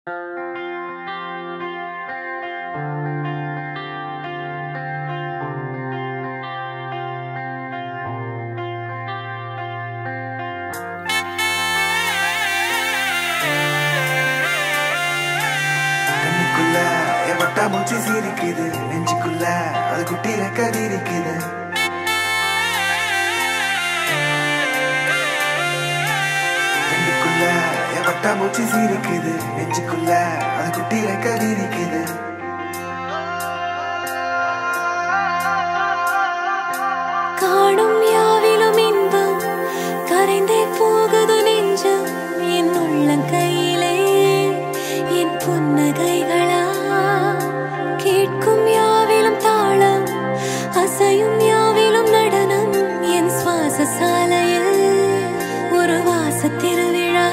கண்ணுக்குள்ள என் வட்டா மூச்சு சிரிக்குது நெஞ்சுக்குள்ள அது குட்டி ரெக்க விரிக்குது கண்ணுக்குள்ள என் வட்டா மூச்சு சிரிக்குது நெஞ்சுக்குள்ள அது குட்டி ரெக்க விரிக்குது காணும் யாவிலும் இன்பம் கரைந்தே போகுது நெஞ்சம் என் உள்ளங்கையிலே என் புன்னகைகளா கேட்கும் யாவிலும் தாளம் அசையும் யாவிலும் நடனம் என் சுவாச சாலையில் ஒரு வாச திருவிழா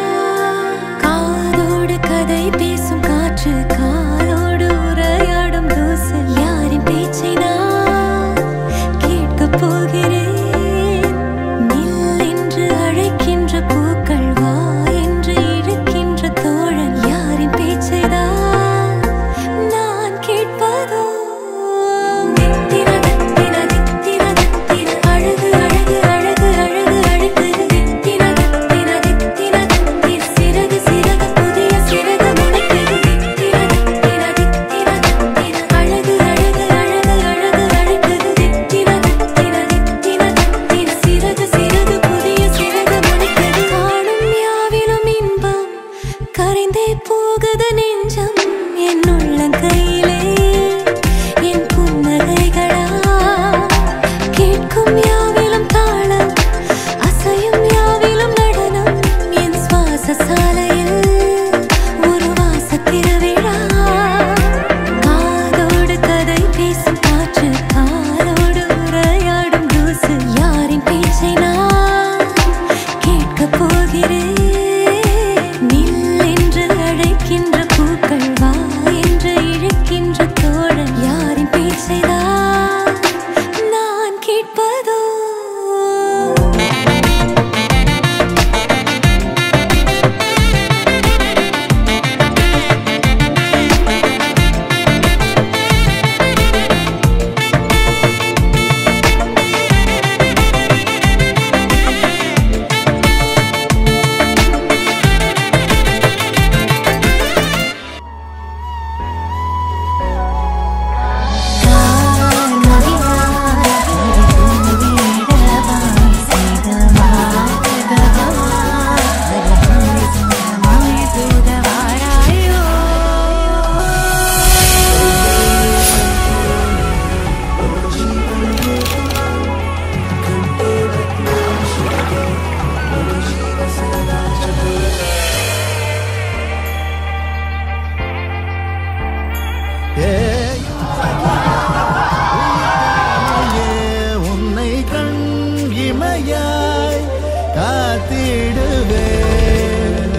காதோடு கதை பேசும் காற்று காலோடு உரையாடும் தூசு யாரின் பேச்சை நான் கேட்கப் போகிறேன் நில் என்று அழைக்கின்ற பூக்கள் வா என்று இழுக்கின்ற தோழன் யாரின் பேச்சைதான் நான் கேட்பதோ தித்திர தித்திர தித்திர தித்திர அழகு அழகு அழகு அழகு அழகு தித்திர தித்திர தித்திர தித்திர சிறகு சிறகு புதிய சிறகு முளைக்குது தித்திர தித்திர தித்திர தித்திர அழகு அழகு அழகு அழகு அழகுது தித்திர தித்திர தித்திர தித்திர சிறகு சிறகு புதிய சிறகு முளைக்குது காணும் யாவிலும் இன்பம் கரைந்தே போகுது நெஞ்சம் என் உள்ளங்கையிலே என் புன்னகைகளா கேட்கும் யாவிலும் தாளம் அசையும் யாவிலும் நடனம் என் சுவாச சாலையில் ஒரு வாச திருவிழா காதோடு கதை பேசும் காற்று காலோடு உரையாடும் தூசு யாரின் பேச்சை நான் கேட்கப் போகிறேன் நில் என்று அழைக்கின்ற பூக்கள் வா என்று இழுக்கின்ற தோழன் யாரின் பேச்சைதான் நான் கேட்பதோ உன்னை கண் இமையாய் காத்திடுவேன்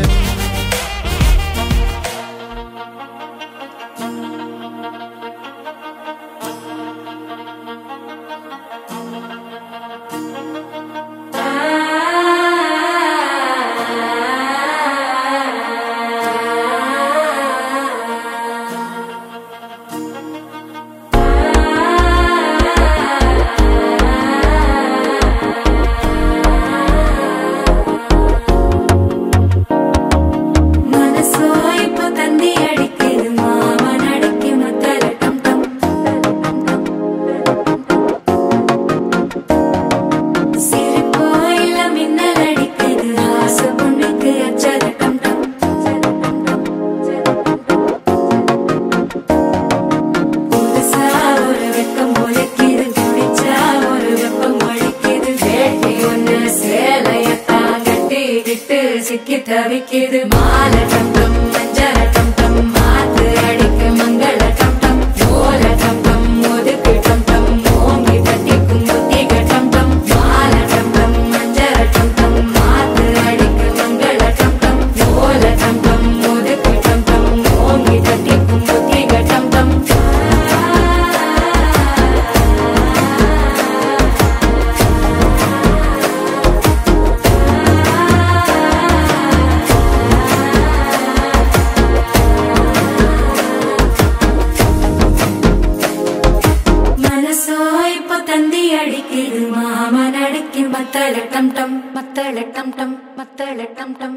மத்தள டம் டம் மத்தள டம் டம் மத்தள டம் டம்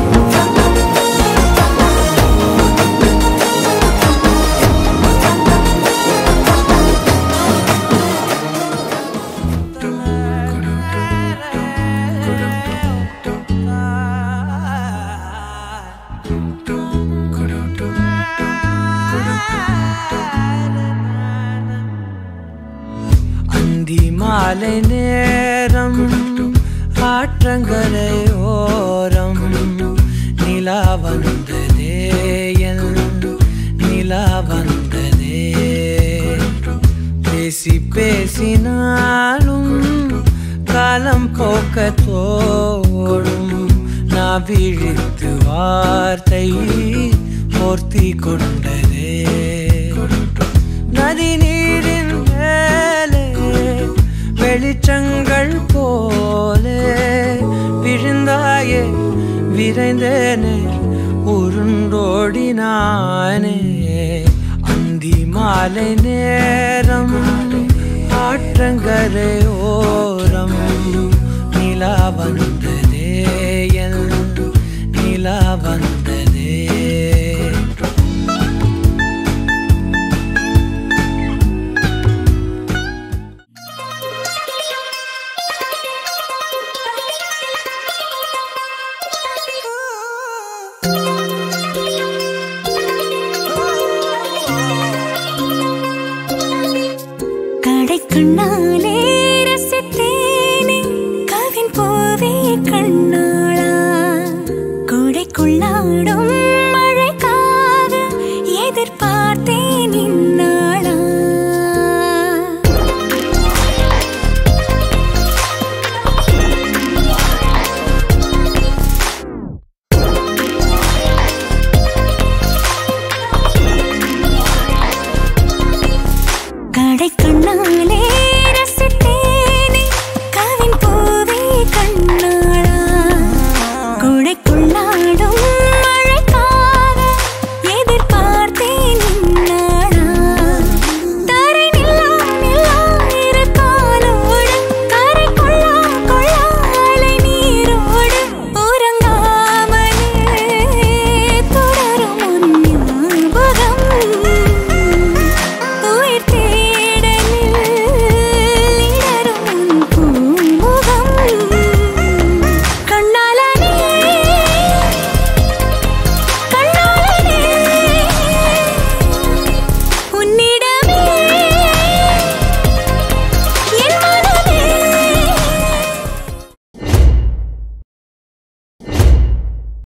அந்தி மாலை நேரம் ஆற்றங்கரை ஓரம் நிலா வந்ததே என் நிலா வந்ததே பேசி பேசினாலும் காலம் போக்க தோடும் நான் விழித்து வார்த்தை போர்த்தி கொண்டதே நதி நீரின் மேலே வெளிச்சங்கள் போலே விழுந்தாயே விரைந்தேனே உருண்டோடினானே அந்தி மாலை நேரம் ஆற்றங்கரை ஓரம் நிலா வந்ததே என் நிலா வந்ததே கடைக்கண்ணாலே ரசித்தேனே கவின் பூவே கண்ணாளா கொடைக்குள்ளாடும் மழைக்காக எதிர்பார்த்தேன் இந்நாளா கடைக்கண்ணாலே